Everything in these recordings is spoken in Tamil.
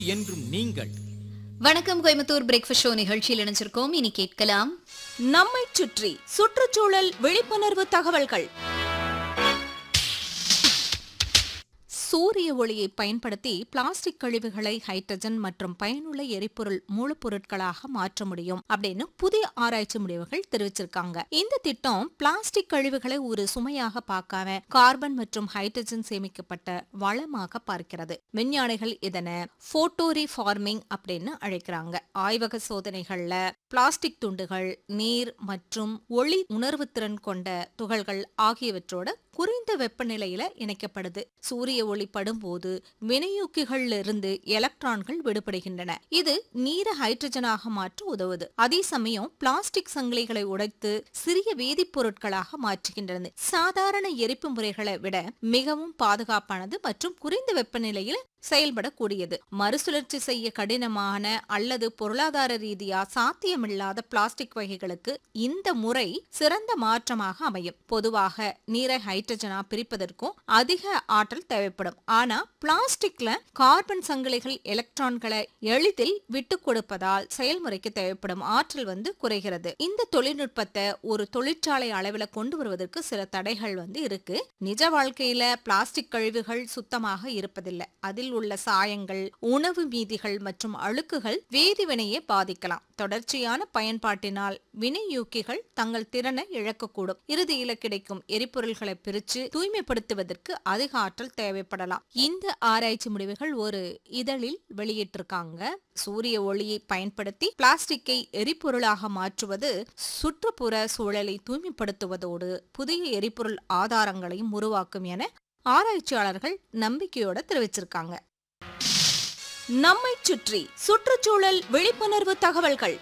என்றும் நீங்கள் வணக்கம் கோயம்புத்தூர் பிரேக்ஃபாஸ்ட் ஷோ நிகழ்ச்சியில் இணைஞ்சிருக்கோம் இனி கேட்கலாம் நம்மைச் சுற்றி சுற்றுச்சூழல் விழிப்புணர்வு தகவல்கள் சூரிய ஒளியை பயன்படுத்தி பிளாஸ்டிக் கழிவுகளை ஹைட்ரஜன் மற்றும் பயனுள்ள எரிபொருள் மூலப்பொருட்களாக மாற்ற முடியும் அப்படின்னு புதிய ஆராய்ச்சி முடிவுகள் தெரிவிச்சிருக்காங்க இந்த திட்டம் பிளாஸ்டிக் கழிவுகளை ஒரு சுமையாக பார்க்காம கார்பன் மற்றும் ஹைட்ரஜன் சேமிக்கப்பட்ட வளமாக பார்க்கிறது விஞ்ஞானிகள் இதனை போட்டோரி ஃபார்மிங் அப்படின்னு அழைக்கிறாங்க ஆய்வக சோதனைகள்ல பிளாஸ்டிக் துண்டுகள் நீர் மற்றும் ஒளி உணர்வுத்திறன் கொண்ட துகள்கள் ஆகியவற்றோட குறைந்த வெப்பநிலையில இணைக்கப்படுது சூரிய ஒளி படும்போது வினையூக்கிகள்ல இருந்து எலக்ட்ரான்கள் விடுபடுகின்றன இது நீரை ஹைட்ரஜனாக மாற்ற உதவுது அதே சமயம் பிளாஸ்டிக் சங்கிலிகளை உடைத்து சிறிய வேதிப்பொருட்களாக மாற்றுகின்றன சாதாரண எரிப்பு முறைகளை விட மிகவும் பாதுகாப்பானது மற்றும் குறைந்த வெப்பநிலையில் செயல்படக்கூடியது மறுசுழற்சி செய்ய கடினமான அல்லது பொருளாதார ரீதியா சாத்தியமில்லாத பிளாஸ்டிக் வகைகளுக்கு இந்த முறை சிறந்த மாற்றமாக அமையும் பொதுவாக நீரை ஹைட்ரஜனா பிரிப்பதற்கும் அதிக ஆற்றல் தேவைப்படும் ஆனா பிளாஸ்டிக்ல கார்பன் சங்கிலிகள் எலக்ட்ரான்களை எளிதில் விட்டு கொடுப்பதால் செயல்முறைக்கு தேவைப்படும் ஆற்றல் வந்து குறைகிறது இந்த தொழில்நுட்பத்தை ஒரு தொழிற்சாலை அளவில் கொண்டு வருவதற்கு சில தடைகள் வந்து இருக்கு நிஜ வாழ்க்கையில பிளாஸ்டிக் கழிவுகள் சுத்தமாக இருப்பதில்லை அதில் உள்ள சாயங்கள் உணவு மீதிகள் மற்றும் அழுக்குகள் வேதிவினையை பாதிக்கலாம் தொடர்ச்சியான பயன்பாட்டினால் வினையூக்கிகள் தங்கள் திறனை இழக்கக்கூடும் இறுதியில கிடைக்கும் எரிபொருள்களை பிரித்து தூய்மைப்படுத்துவதற்கு அதிக ஆற்றல் தேவைப்படலாம் இந்த ஆராய்ச்சி முடிவுகள் ஒரு இதழில் வெளியிட்டிருக்காங்க சூரிய ஒளியை பயன்படுத்தி பிளாஸ்டிக்கை எரிபொருளாக மாற்றுவது சுற்றுப்புற சூழலை தூய்மைப்படுத்துவதோடு புதிய எரிபொருள் ஆதாரங்களையும் உருவாக்கும் என ஆராய்ச்சியாளர்கள் நம்பிக்கையோட தெரிவிச்சிருக்காங்க நம்மைச் சுற்றி சுற்றுச்சூழல் விழிப்புணர்வு தகவல்கள்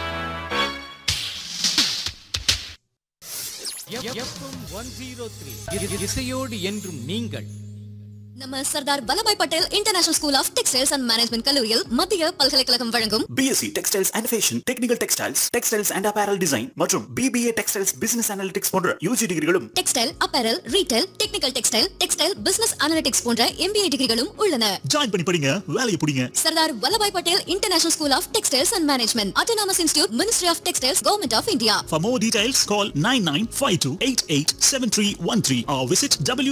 எஃப்எம் ஒன் ஜீரோ த்ரீ இசையோடு என்றும் நீங்கள் நம்ம Sardar Vallabhbhai Patel International School of Textiles and Management கல்லூரியில் மத்திய பல்கலைக்கழகம் வழங்கும் BSc textiles and fashion technical textiles textiles and apparel design மற்றும் பிபிஏ டெக்ஸ்டைல்ஸ் பிசினஸ் அனாலிட்டிக்ஸ் போன்ற யூஜி டிகிரிகளும் textile apparel retail technical textile textile business analytics போன்ற எம்பிஏ டிகிரிகளும் உள்ளன ஜாயின் பண்ணி படிங்க வேலையை பிடிங்க Sardar Vallabhbhai Patel International School of Textiles and Management autonomous institute ministry of textiles government of India For more details, call 9952887313 or visit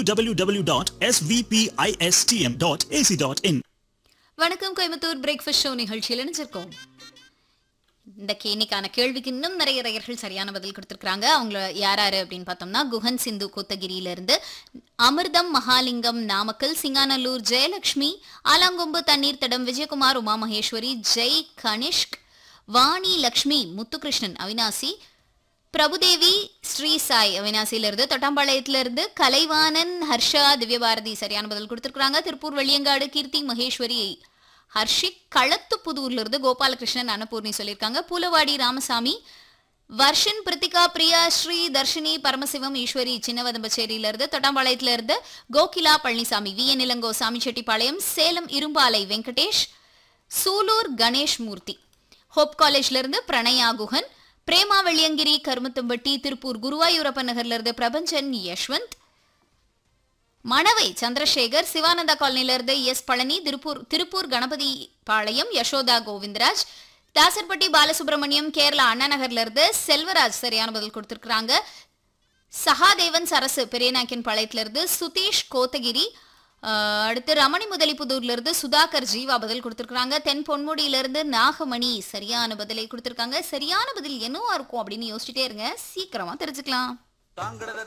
www.svpistm.ac.in. வணக்கம் கோயம்புத்தூர் பிரேக்ஃபாஸ்ட் ஷோ நிகழ்ச்சியில் இணைஞ்சிருக்கோம் இந்த கேணிக்கான கேள்விக்கு இன்னும் நிறைய நேயர்கள் சரியான பதில் கொடுத்திருக்காங்க அவங்கள யார் யாரு அப்படின்னு பார்த்தோம்னா குஹன் சிந்து கோத்தகிரியில இருந்து அமிர்தம் மகாலிங்கம் நாமக்கல் சிங்காநல்லூர் ஜெயலட்சுமி ஆலாங்கொம்பு தண்ணீர் தடம் விஜயகுமார் உமா மகேஸ்வரி ஜெய் கனிஷ்க் வாணி லக்ஷ்மி முத்துகிருஷ்ணன் அவினாசி பிரபுதேவி ஸ்ரீ சாய் அவினாசியில இருந்து தொட்டாம்பாளையத்துல இருந்து கலைவாணன் ஹர்ஷா திவ்யபாரதி சரியான பதில் கொடுத்திருக்காங்க திருப்பூர் வெள்ளியங்காடு கீர்த்தி மகேஸ்வரி ஹர்ஷிக் களத்துப்புதூர்ல இருந்து கோபாலகிருஷ்ணன் அன்னபூர்ணி சொல்லியிருக்காங்க பூலவாடி ராமசாமி வர்ஷன் பிரித்திகா பிரியா ஸ்ரீ தர்ஷினி பரமசிவம் ஈஸ்வரி சின்னவதம்பச்சேரியில இருந்து தொட்டாம்பாளையத்துல இருந்து கோகிலா பழனிசாமி வி என் இளங்கோ சாமிச்செட்டிப்பாளையம் சேலம் இரும்பாலை வெங்கடேஷ் சூலூர் கணேஷ் மூர்த்தி ஹோப் காலேஜ்ல இருந்து பிரணயா குஹன் பிரேமா வெள்ளியங்கிரி கருமத்தம்பட்டி திருப்பூர் குருவாயூரப்பன் நகர்ல இருந்து பிரபஞ்சன் யஷ்வந்த் மணவை சந்திரசேகர் சிவானந்தா காலனில இருந்து எஸ் பழனி திருப்பூர் திருப்பூர் கணபதி பாளையம் யசோதா கோவிந்தராஜ் தாசர்பட்டி பாலசுப்ரமணியம் கேரளா அண்ணா நகர்ல இருந்து செல்வராஜ் சரியான பதில் கொடுத்திருக்காங்க சகாதேவன் சரசு பெரியநாயக்கன் பாளையத்துல இருந்து சுதீஷ் கோத்தகிரி ஆஹ், அடுத்து ரமணி முதலிப்புதூர்ல இருந்து சுதாகர் ஜீவா பதில் கொடுத்திருக்காங்க தென் பொன்முடியில இருந்து நாகமணி சரியான பதிலை கொடுத்திருக்காங்க சரியான பதில் என்னவா இருக்கும் அப்படின்னு யோசிச்சுட்டே இருங்க சீக்கிரமா தெரிஞ்சுக்கலாம்